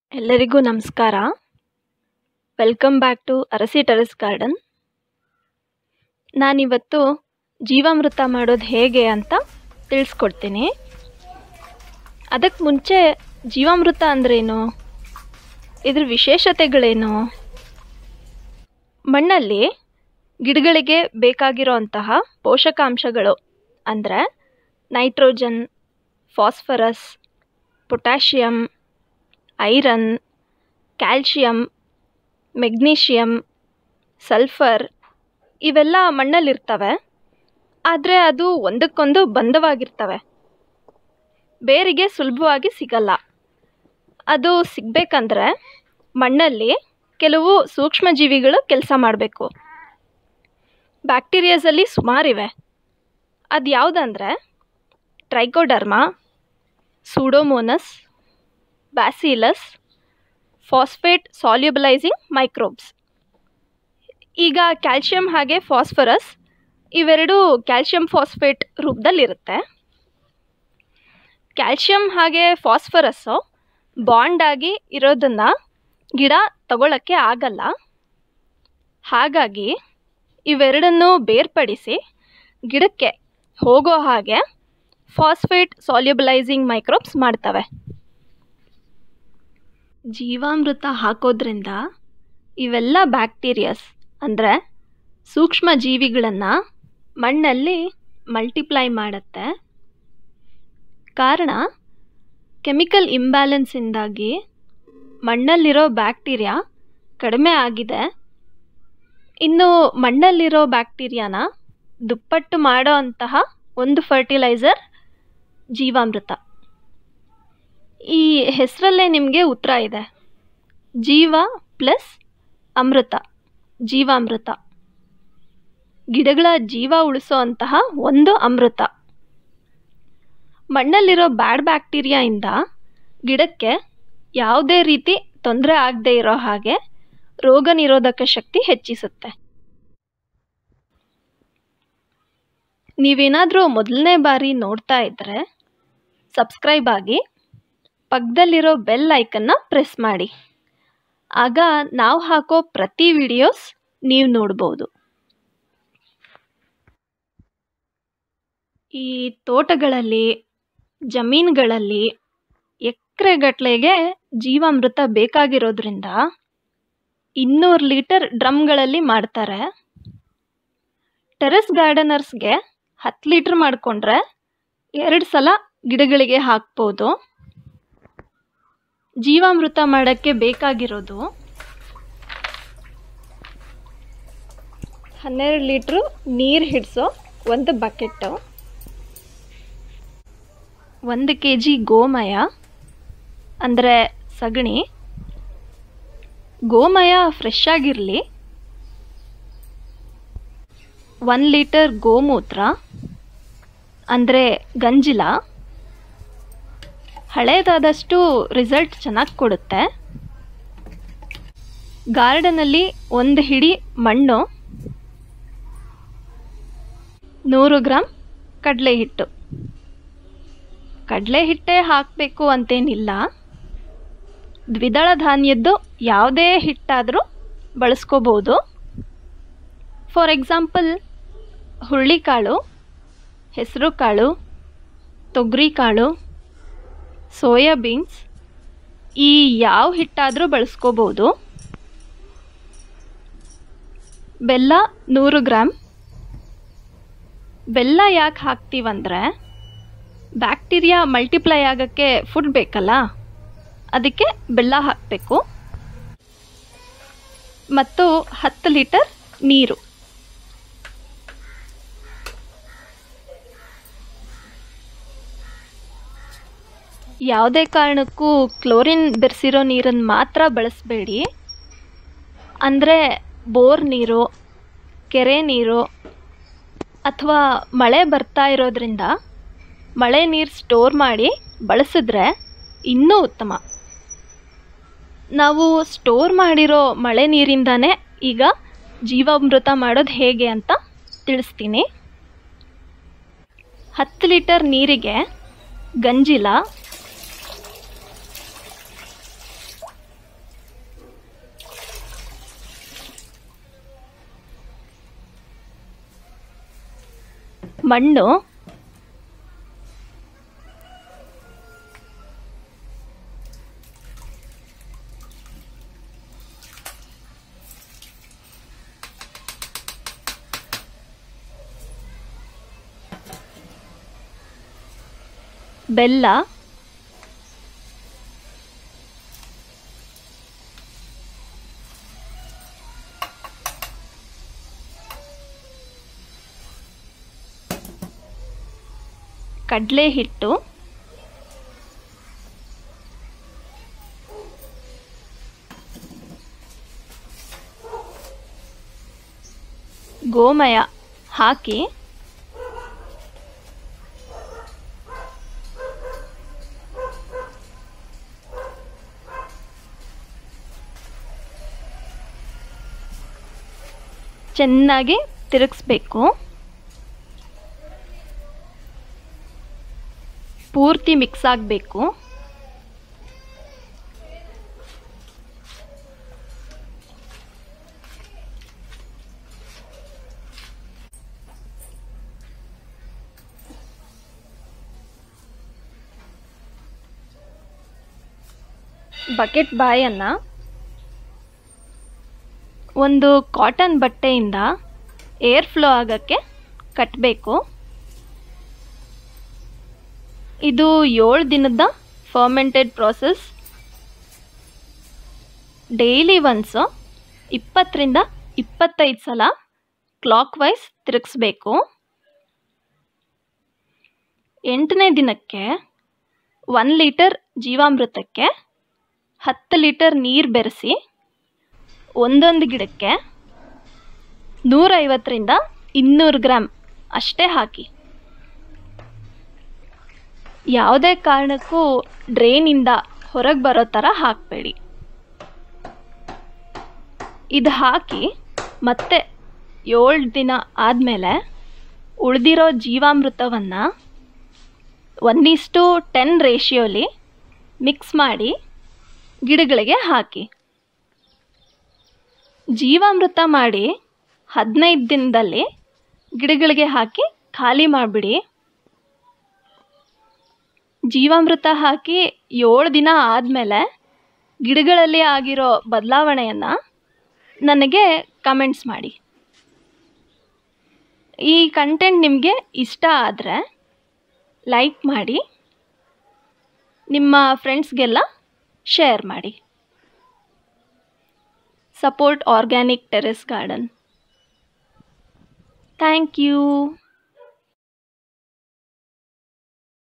ಎಲ್ಲರಿಗೂ ನಮಸ್ಕಾರ welcome back to Arasi terrace garden ನಾನಿವತ್ತು ಜೀವಾಮೃತ ಮಾಡೋದು ಹೇಗೆ ಅಂತ ತಿಳಿಸ್ಕೊಡ್ತೀನಿ ಅದಕ್ಕೆ ಮುಂಚೆ ಜೀವಾಮೃತ ಅಂದ್ರೇನು ಇದ್ರ ವಿಶೇಷತೆಗಳೇನು ಮಣ್ಣಲ್ಲಿ ಗಿಡಗಳಿಗೆ ಬೇಕಾಗಿರೋಂತಹ ಪೋಷಕಾಂಶಗಳು ಅಂದರೆ nitrogen phosphorus potassium iron calcium magnesium sulphur ಇವೆಲ್ಲ ಮಣ್ಣಲ್ಲಿರ್ತವೆ ಆದರೆ ಅದು ಒಂದಕ್ಕೊಂದು ಬಂಧವಾಗಿರ್ತವೆ ಬೇರಿಗೆ ಸುಲಭವಾಗಿ ಸಿಗಲ್ಲ ಅದು ಸಿಗಬೇಕಂದ್ರೆ ಮಣ್ಣಲ್ಲಿ ಕೆಲವು ಸೂಕ್ಷ್ಮಜೀವಿಗಳು ಕೆಲಸ ಮಾಡಬೇಕು ಬ್ಯಾಕ್ಟೀರಿಯಾಸಲ್ಲಿ ಸುಮಾರಿವೆ ಅದು ಯಾವುದಂದರೆ Trichoderma Pseudomonas Bacillus phosphate solubilising microbes ಈಗ ಕ್ಯಾಲ್ಶಿಯಂ ಹಾಗೆ ಫಾಸ್ಫರಸ್ ಇವೆರಡು ಕ್ಯಾಲ್ಶಿಯಂ ಫಾಸ್ಫೇಟ್ ರೂಪದಲ್ಲಿರುತ್ತೆ ಕ್ಯಾಲ್ಶಿಯಂ ಹಾಗೆ ಫಾಸ್ಫರಸ್ಸು ಬಾಂಡ್ ಆಗಿ ಇರೋದನ್ನು ಗಿಡ ತಗೊಳ್ಳೋಕ್ಕೆ ಆಗಲ್ಲ ಹಾಗಾಗಿ ಇವೆರಡನ್ನು ಬೇರ್ಪಡಿಸಿ ಗಿಡಕ್ಕೆ ಹೋಗೋ ಹಾಗೆ ಫಾಸ್ಫೇಟ್ ಸಾಲ್ಯುಬಲೈಸಿಂಗ್ ಮೈಕ್ರೋಬ್ಸ್ ಮಾಡ್ತವೆ ಜೀವಾಮೃತ ಹಾಕೋದ್ರಿಂದ ಇವೆಲ್ಲ ಬ್ಯಾಕ್ಟೀರಿಯಾಸ್ ಅಂದರೆ ಸೂಕ್ಷ್ಮ ಜೀವಿಗಳನ್ನು ಮಣ್ಣಲ್ಲಿ ಮಲ್ಟಿಪ್ಲೈ ಮಾಡುತ್ತೆ ಕಾರಣ ಕೆಮಿಕಲ್ ಇಂಬ್ಯಾಲೆನ್ಸಿಂದಾಗಿ ಮಣ್ಣಲ್ಲಿರೋ ಬ್ಯಾಕ್ಟೀರಿಯಾ ಕಡಿಮೆ ಆಗಿದೆ ಇನ್ನು ಮಣ್ಣಲ್ಲಿರೋ ಬ್ಯಾಕ್ಟೀರಿಯಾನ ದುಪ್ಪಟ್ಟು ಮಾಡೋ ಅಂತಹ ಒಂದು ಫರ್ಟಿಲೈಸರ್ ಜೀವಾಮೃತ ಈ ಹೆಸರಲ್ಲೇ ನಿಮಗೆ ಉತ್ತರ ಇದೆ ಜೀವ ಪ್ಲಸ್ ಅಮೃತ ಜೀವಾಮೃತ ಗಿಡಗಳ ಜೀವ ಉಳಿಸೋ ಅಂತಹ ಒಂದು ಅಮೃತ ಮಣ್ಣಲ್ಲಿರೋ ಬ್ಯಾಡ್ ಬ್ಯಾಕ್ಟೀರಿಯಾಯಿಂದ ಗಿಡಕ್ಕೆ ಯಾವುದೇ ರೀತಿ ತೊಂದರೆ ಆಗದೆ ಇರೋ ಹಾಗೆ ರೋಗ ನಿರೋಧಕ ಶಕ್ತಿ ಹೆಚ್ಚಿಸುತ್ತೆ ನೀವೇನಾದರೂ ಮೊದಲನೇ ಬಾರಿ ನೋಡ್ತಾ ಇದ್ದರೆ ಸಬ್ಸ್ಕ್ರೈಬ್ ಆಗಿ ಪಕ್ಕದಲ್ಲಿರೋ ಬೆಲ್ ಐಕನ್ನ ಪ್ರೆಸ್ ಮಾಡಿ ಆಗ ನಾವು ಹಾಕೋ ಪ್ರತಿ ವಿಡಿಯೋಸ್ ನೀವು ನೋಡ್ಬೋದು ಈ ತೋಟಗಳಲ್ಲಿ ಜಮೀನುಗಳಲ್ಲಿ ಎಕರೆಗಟ್ಲೆಗೆ ಜೀವಾಮೃತ ಬೇಕಾಗಿರೋದ್ರಿಂದ ಇನ್ನೂರು ಲೀಟರ್ ಡ್ರಮ್ಗಳಲ್ಲಿ ಮಾಡ್ತಾರೆ ಟೆರೆಸ್ ಗಾರ್ಡನರ್ಸ್ಗೆ ಹತ್ತು ಲೀಟ್ರ್ ಮಾಡಿಕೊಂಡ್ರೆ ಎರಡು ಸಲ ಗಿಡಗಳಿಗೆ ಹಾಕ್ಬೋದು ಜೀವಾಮೃತ ಮಾಡೋಕ್ಕೆ ಬೇಕಾಗಿರೋದು ಹನ್ನೆರಡು ಲೀಟ್ರು ನೀರು ಹಿಡಿಸೋ ಒಂದು ಬಕೆಟ್ಟು ಒಂದು ಕೆ ಜಿ ಗೋಮಯ ಅಂದರೆ ಸಗಣಿ ಗೋಮಯ ಫ್ರೆಶ್ ಆಗಿರಲಿ ಒನ್ ಲೀಟರ್ ಗೋಮೂತ್ರ ಅಂದರೆ ಗಂಜಿಲ ಹಳೇದಾದಷ್ಟು ರಿಸಲ್ಟ್ ಚೆನ್ನಾಗಿ ಕೊಡುತ್ತೆ ಗಾರ್ಡನಲ್ಲಿ ಒಂದು ಹಿಡಿ ಮಣ್ಣು ನೂರು ಗ್ರಾಮ್ ಕಡಲೆ ಹಿಟ್ಟು ಕಡಲೆ ಹಿಟ್ಟೇ ಹಾಕಬೇಕು ಅಂತೇನಿಲ್ಲ ದ್ವಿದಳ ಧಾನ್ಯದ್ದು ಯಾವುದೇ ಹಿಟ್ಟಾದರೂ ಬಳಸ್ಕೋಬೋದು ಫಾರ್ ಎಕ್ಸಾಂಪಲ್ ಹುರುಳಿಕಾಳು ಹೆಸರು ಕಾಳು ತೊಗರಿ ಕಾಳು ಸೋಯಾಬೀನ್ಸ್ ಈ ಯಾವ ಹಿಟ್ಟಾದರೂ ಬಳಸ್ಕೋಬೋದು ಬೆಲ್ಲ ನೂರು ಗ್ರಾಮ್ ಬೆಲ್ಲ ಯಾಕೆ ಹಾಕ್ತೀವಂದರೆ ಬ್ಯಾಕ್ಟೀರಿಯಾ ಮಲ್ಟಿಪ್ಲೈ ಆಗೋಕ್ಕೆ ಫುಡ್ ಬೇಕಲ್ಲ ಅದಕ್ಕೆ ಬೆಲ್ಲ ಹಾಕಬೇಕು ಮತ್ತು ಹತ್ತು ಲೀಟರ್ ನೀರು ಯಾವುದೇ ಕಾರಣಕ್ಕೂ ಕ್ಲೋರಿನ್ ಬೆರೆಸಿರೋ ನೀರನ್ನು ಮಾತ್ರ ಬಳಸಬೇಡಿ ಅಂದರೆ ಬೋರ್ ನೀರು ಕೆರೆ ನೀರು ಅಥವಾ ಮಳೆ ಬರ್ತಾ ಇರೋದ್ರಿಂದ ಮಳೆ ನೀರು ಸ್ಟೋರ್ ಮಾಡಿ ಬಳಸಿದ್ರೆ ಇನ್ನೂ ಉತ್ತಮ ನಾವು ಸ್ಟೋರ್ ಮಾಡಿರೋ ಮಳೆ ನೀರಿಂದನೇ ಈಗ ಜೀವಾಮೃತ ಮಾಡೋದು ಹೇಗೆ ಅಂತ ತಿಳಿಸ್ತೀನಿ ಹತ್ತು ಲೀಟರ್ ನೀರಿಗೆ ಗಂಜಿಲ ಮಣ್ಣು ಬೆಲ್ಲ ಕಡಲೆ ಹಿಟ್ಟು ಗೋಮಯ ಹಾಕಿ ಚೆನ್ನಾಗಿ ತಿರುಗಿಸ್ಬೇಕು ಪೂರ್ತಿ ಮಿಕ್ಸ್ ಆಗಬೇಕು ಬಕೆಟ್ ಬಾಯನ್ನು ಒಂದು ಕಾಟನ್ ಬಟ್ಟೆಯಿಂದ ಏರ್ ಫ್ಲೋ ಆಗೋಕ್ಕೆ ಕಟ್ಟಬೇಕು ಇದು ಏಳು ದಿನದ ಫರ್ಮೆಂಟೆಡ್ ಪ್ರಾಸೆಸ್ ಡೈಲಿ ಒನ್ಸು ಇಪ್ಪತ್ತರಿಂದ ಇಪ್ಪತ್ತೈದು ಸಲ ಕ್ಲಾಕ್ ವೈಸ್ ತಿರುಗಿಸ್ಬೇಕು ಎಂಟನೇ ದಿನಕ್ಕೆ ಒನ್ ಲೀಟರ್ ಜೀವಾಮೃತಕ್ಕೆ ಹತ್ತು ಲೀಟರ್ ನೀರು ಬೆರೆಸಿ ಒಂದೊಂದು ಗಿಡಕ್ಕೆ ನೂರೈವತ್ತರಿಂದ ಇನ್ನೂರು ಗ್ರಾಮ್ ಅಷ್ಟೇ ಹಾಕಿ ಯಾವುದೇ ಕಾರಣಕ್ಕೂ ಡ್ರೈನಿಂದ ಹೊರಗೆ ಬರೋ ಥರ ಹಾಕಬೇಡಿ ಇದು ಹಾಕಿ ಮತ್ತೆ ಏಳು ದಿನ ಆದಮೇಲೆ ಉಳಿದಿರೋ ಜೀವಾಮೃತವನ್ನು ಒನ್ ಈಸ್ಟು ಟೆನ್ ರೇಷಿಯೋಲಿ ಮಿಕ್ಸ್ ಮಾಡಿ ಗಿಡಗಳಿಗೆ ಹಾಕಿ ಜೀವಾಮೃತ ಮಾಡಿ ಹದಿನೈದು ದಿನದಲ್ಲಿ ಗಿಡಗಳಿಗೆ ಹಾಕಿ ಖಾಲಿ ಮಾಡಿಬಿಡಿ ಜೀವಾಮೃತ ಹಾಕಿ ಏಳು ದಿನ ಆದಮೇಲೆ ಗಿಡಗಳಲ್ಲಿ ಆಗಿರೋ ಬದಲಾವಣೆಯನ್ನು ನನಗೆ ಕಮೆಂಟ್ಸ್ ಮಾಡಿ ಈ ಕಂಟೆಂಟ್ ನಿಮಗೆ ಇಷ್ಟ ಆದರೆ ಲೈಕ್ ಮಾಡಿ ನಿಮ್ಮ ಫ್ರೆಂಡ್ಸ್ಗೆಲ್ಲ ಶೇರ್ ಮಾಡಿ support organic terrace garden thank you